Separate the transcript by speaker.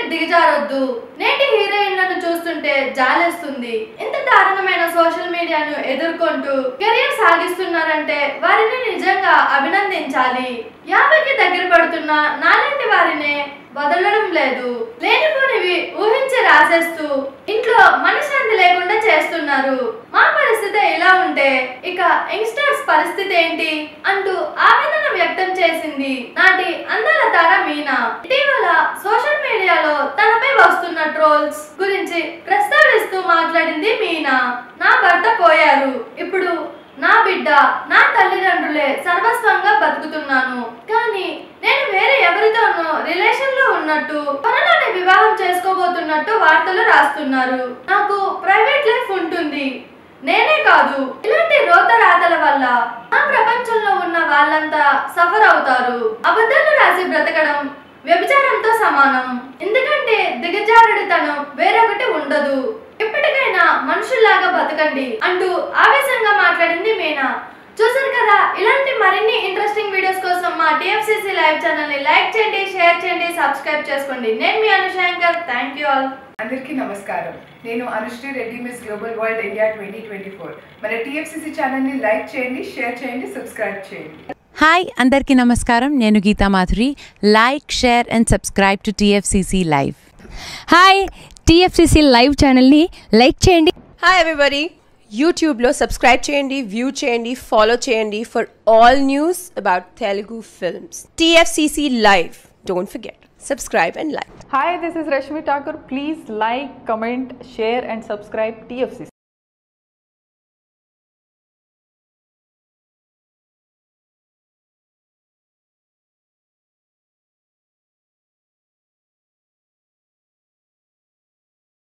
Speaker 1: దిగజారొద్దు నేటి హీరోయిన్లను చూస్తుంటే జాలేస్తుంది ఇంత దారుణమైన సోషల్ మీడియాను ఎదుర్కొంటూ కెరీర్ సాగిస్తున్నారంటే వారిని నిజంగా అభినందించాలి యాభైకి దగ్గర పడుతున్న నాలాంటి వారినే వదలడం లేదు లేనిపోనివి ఊహించి రాసేస్తూ ఇంట్లో మనశ్శాంతి లేకుండా చేస్తున్నారు మా పరిస్థితి ఇలా ఉంటే ఇక యంగ్స్టర్స్ పరిస్థితి ఏంటి అంటూ ఆవేదన వ్యక్తం చేసింది నాటి అందాల తార మీనా ఇటీవల సోషల్ మీడియాలో తనపై వస్తున్న ట్రోల్స్ గురించి ప్రస్తావిస్తూ మాట్లాడింది మీనా నా భర్త పోయారు ఇప్పుడు నా బిడ్డ నా తల్లిదండ్రులే సర్వస్వంగా బతుకుతున్నాను కానీ నేను వేరే ఎవరితోనూ రిలేషన్ లో ఉన్నట్టు త్వరలోనే వివాహం చేసుకోబోతున్నట్టు వార్తలు రాస్తున్నారు నాకు ప్రైవేట్ లైఫ్ ఉంటుంది నేనే కాదు ఇలాంటి రోత రాతల వల్ల ఆ ప్రపంచంలో ఉన్న వాళ్ళంతా సఫర్ అవుతారు అబద్ధాలు రాసి బ్రతకడం వ్యభిచారంతో సమానం ఎందుకంటే దిగజారుడితనం వేరొకటి ఉండదు ఇప్పటికైనా మనుషుల్లాగా బతకండి అంటూ ఆవేశంగా మాట్లాడింది మీనా చూసారు కదా ఇలాంటి మరిన్ని ఇంట్రెస్టింగ్ వీడియోస్ కోసం మా టిఎఫ్సిసి లైవ్ ఛానల్ ని లైక్ చేయండి షేర్ చేయండి సబ్స్క్రైబ్ చేసుకోండి నేను మీ అనుశంకర్ థ్యాంక్ యూ ఆల్
Speaker 2: అందరికీ నమస్కారం నేను Anushree Reddy miss global world India twenty twenty four మన టీఎఫ్సిసి ఛానల్ని లైక్ చేయండి షేర్ చేయండి సబ్స్క్రైబ్ చేయండి
Speaker 3: హాయ్ అందరికీ నమస్కారం నేను Geetha Madhuri like share and subscribe to TFCC live
Speaker 4: hi TFCC live ఛానల్ని లైక్ చేయండి
Speaker 5: హాయ్ ఎవ్రీబడి యూట్యూబ్లో సబ్స్క్రైబ్ చేయండి వ్యూ చేయండి ఫాలో చేయండి for all news about Telugu films TFCC live don't forget subscribe and like
Speaker 6: Hi, this is Rashmi Thakur. Please like, comment, share, and subscribe TFCC.